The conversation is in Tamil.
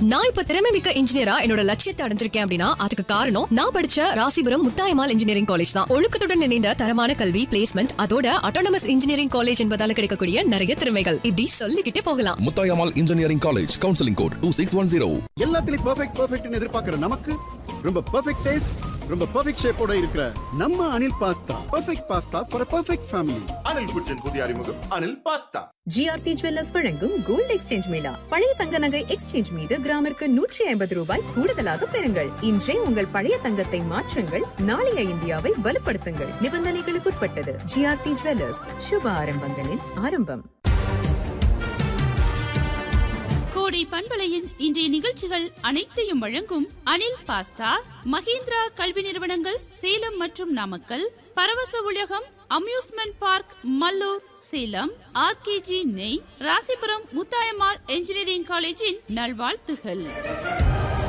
நான் இப்ப திறமை மிக்க இன்ஜினியரா என்னோட லட்சியத்தை அடைஞ்சிருக்கேன் அப்படின்னா அதுக்கு காரணம் நான் படிச்ச ராசிபுரம் முத்தாயமால் இன்ஜினியரிங் காலேஜ் தான் ஒழுக்கத்துடன் இணைந்த தரமான கல்வி பிளேஸ்மெண்ட் அதோட அட்டானமஸ் இன்ஜினியரிங் காலேஜ் என்பதால கிடைக்கக்கூடிய நிறைய திறமைகள் இப்படி சொல்லிக்கிட்டே போகலாம் Muthayammal engineering college counselling code two six one zero எல்லாத்துலயும் பெர்ஃபெக்ட் பெர்ஃபெக்ட்னு எதிர்பார்க்கிற நமக்கு ரொம்ப பெர்ஃபெக்ட் டேஸ்ட் ரொம்ப பெர்ஃபெக்ட் ஷேப்போட இருக்கிற நம்ம Anil pasta perfect pasta for perfect family Anil kitchen புதிய அறிமுகம் அனில் பாஸ்தா ஜிஆர்டி ஜுவல்லர்ஸ் வழங்கும் கோல்ட் எக்ஸ்சேஞ்ச் மேளா பழைய தங்க நகை எக்ஸ்சேஞ்ச் மீது கிராமிற்கு நூற்றி ஐம்பது ரூபாய் கூடுதலாக பெறுங்கள் இன்றே உங்கள் பழைய தங்கத்தை மாற்றுங்கள் நாளைய இந்தியாவை வலுப்படுத்துங்கள் நிபந்தனைகளுக்குட்பட்டது ஜிஆர்டி ஜுவல்லர்ஸ் சுப ஆரம்பங்களின் ஆரம்பம் கோடை பண்பலையின் இன்றைய நிகழ்ச்சிகள் அனைத்தையும் வழங்கும் அனில் பாஸ்தா மகேந்திரா கல்வி நிறுவனங்கள் சேலம் மற்றும் Namakkal Paravasa Ulagam amusement park Mallur Salem RKG நெய் ராசிபுரம் முத்தாயம்மாள் என்ஜினியரிங் காலேஜின் நல்வாழ்த்துகள்